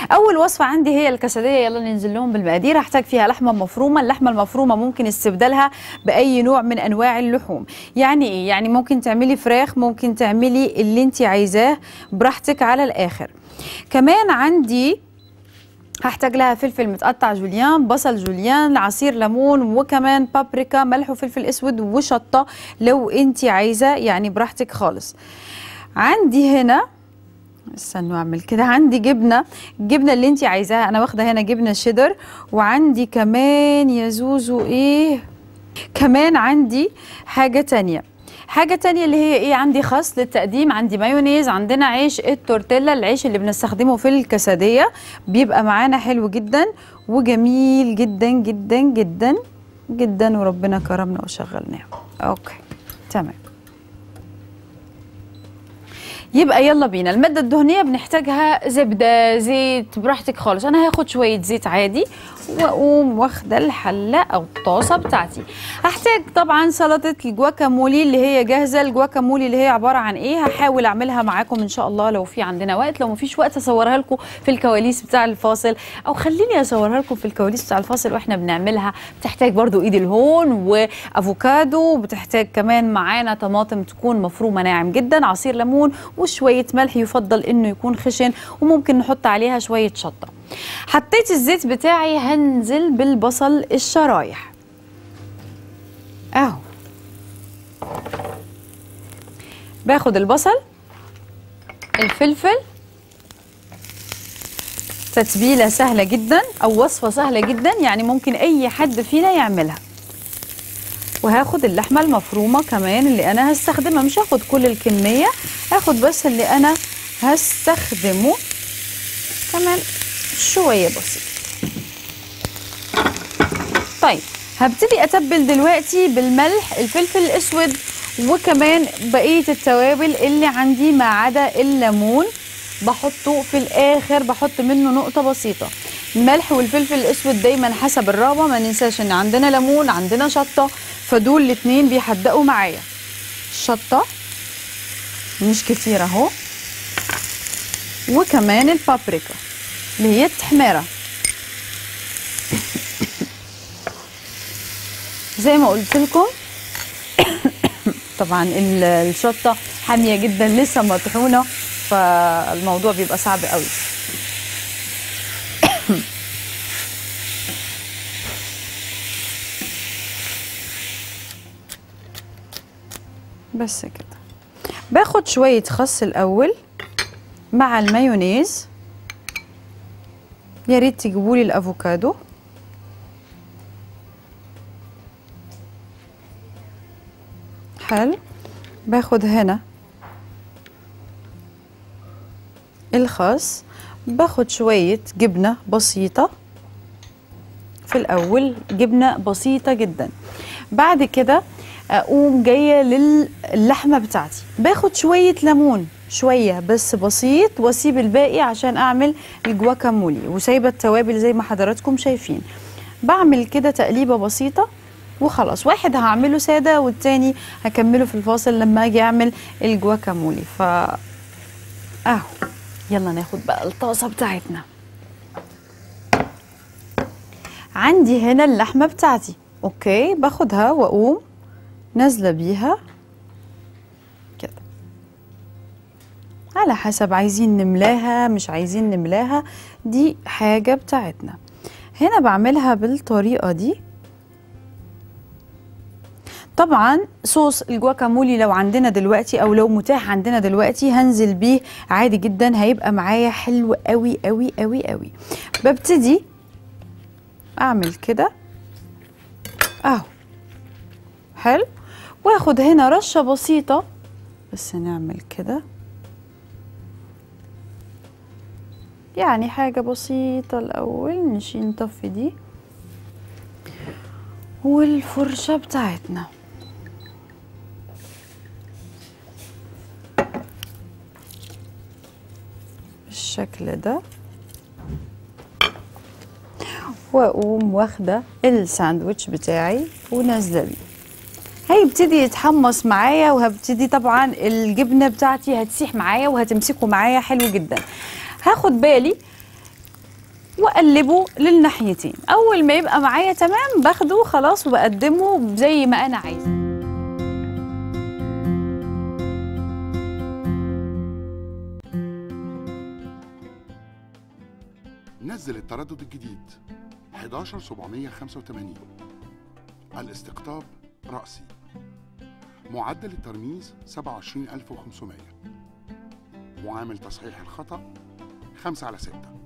اول وصفه عندي هي الكسديه يلا ننزل لهم بالمقادير هحتاج فيها لحمه مفرومه اللحمه المفرومه ممكن استبدالها باي نوع من انواع اللحوم يعني ايه يعني ممكن تعملي فراخ ممكن تعملي اللي انت عايزاه براحتك على الاخر كمان عندي هحتاج لها فلفل متقطع جوليان بصل جوليان عصير ليمون وكمان بابريكا ملح وفلفل اسود وشطه لو انت عايزه يعني براحتك خالص عندي هنا استنوا اعمل كده عندي جبنه الجبنه اللي انت عايزاها انا واخده هنا جبنه شيدر وعندي كمان يا زوزو ايه كمان عندي حاجه تانية حاجة تانية اللي هي ايه عندي خس للتقديم عندي مايونيز عندنا عيش التورتيلا العيش اللي بنستخدمه في الكسدية بيبقى معانا حلو جدا وجميل جدا جدا جدا جدا وربنا كرمنا وشغلناه اوكي تمام يبقى يلا بينا المادة الدهنية بنحتاجها زبدة زيت براحتك خالص أنا هاخد شوية زيت عادي وأقوم واخدة الحلة أو الطاسة بتاعتي هحتاج طبعا سلطة الجواكامولي اللي هي جاهزة الجواكامولي اللي هي عبارة عن إيه هحاول أعملها معاكم إن شاء الله لو في عندنا وقت لو مفيش وقت أصورها لكم في الكواليس بتاع الفاصل أو خليني أصورها لكم في الكواليس بتاع الفاصل وإحنا بنعملها بتحتاج برضو إيد الهون وأفوكادو بتحتاج كمان معانا طماطم تكون مفرومة ناعم جدا عصير ليمون وشوية ملح يفضل إنه يكون خشن وممكن نحط عليها شوية شطة حطيت الزيت بتاعي هنزل بالبصل الشرايح اهو باخد البصل الفلفل تتبيلة سهلة جدا أو وصفة سهلة جدا يعني ممكن أي حد فينا يعملها وهاخد اللحمة المفرومة كمان اللي أنا هستخدمها مش هاخد كل الكمية هاخد بس اللي أنا هستخدمه كمان شوية بسيط طيب هبتدي اتبل دلوقتي بالملح الفلفل الاسود وكمان بقيه التوابل اللي عندي ما عدا الليمون بحطه في الاخر بحط منه نقطه بسيطه الملح والفلفل الاسود دايما حسب الرغبه ما ننساش ان عندنا ليمون عندنا شطه فدول الاتنين بيحدقوا معايا الشطه مش كتير اهو وكمان البابريكا اللي هي التحميره زي ما قلت لكم طبعا الشطه حاميه جدا لسه مطحونه فالموضوع بيبقى صعب قوي بس كده باخد شويه خس الاول مع المايونيز يا ريت تجيبوا لي الافوكادو حلو باخد هنا الخس باخد شوية جبنة بسيطة في الأول جبنة بسيطة جدا بعد كده أقوم جاية للحمة بتاعتي باخد شوية ليمون شوية بس بسيط واسيب الباقي عشان اعمل الجواكامولي وسايبة التوابل زي ما حضراتكم شايفين بعمل كده تقليبة بسيطة وخلاص واحد هعمله سادة والتاني هكمله في الفاصل لما اجي اعمل الجواكامولي ف اهو يلا ناخد بقى الطاسة بتاعتنا عندي هنا اللحمة بتاعتي اوكي باخدها واقوم نازلة بيها كده على حسب عايزين نملاها مش عايزين نملاها دي حاجة بتاعتنا هنا بعملها بالطريقة دي طبعا صوص الجواكامولي لو عندنا دلوقتي او لو متاح عندنا دلوقتي هنزل بيه عادي جدا هيبقى معايا حلو قوي قوي قوي قوي ببتدي اعمل كده اهو حلو واخد هنا رشه بسيطه بس نعمل كده يعني حاجه بسيطه الاول نشيل نطفي دي والفرشه بتاعتنا بالشكل ده واقوم واخده الساندوتش بتاعي ونازله بيه هيبتدي يتحمص معايا وهبتدي طبعا الجبنه بتاعتي هتسيح معايا وهتمسكه معايا حلو جدا هاخد بالي واقلبه للناحيتين اول ما يبقى معايا تمام باخده خلاص وبقدمه زي ما انا عايزه نزل التردد الجديد 11785 الاستقطاب رأسي معدل الترميز 27500 معامل تصحيح الخطأ 5 على 6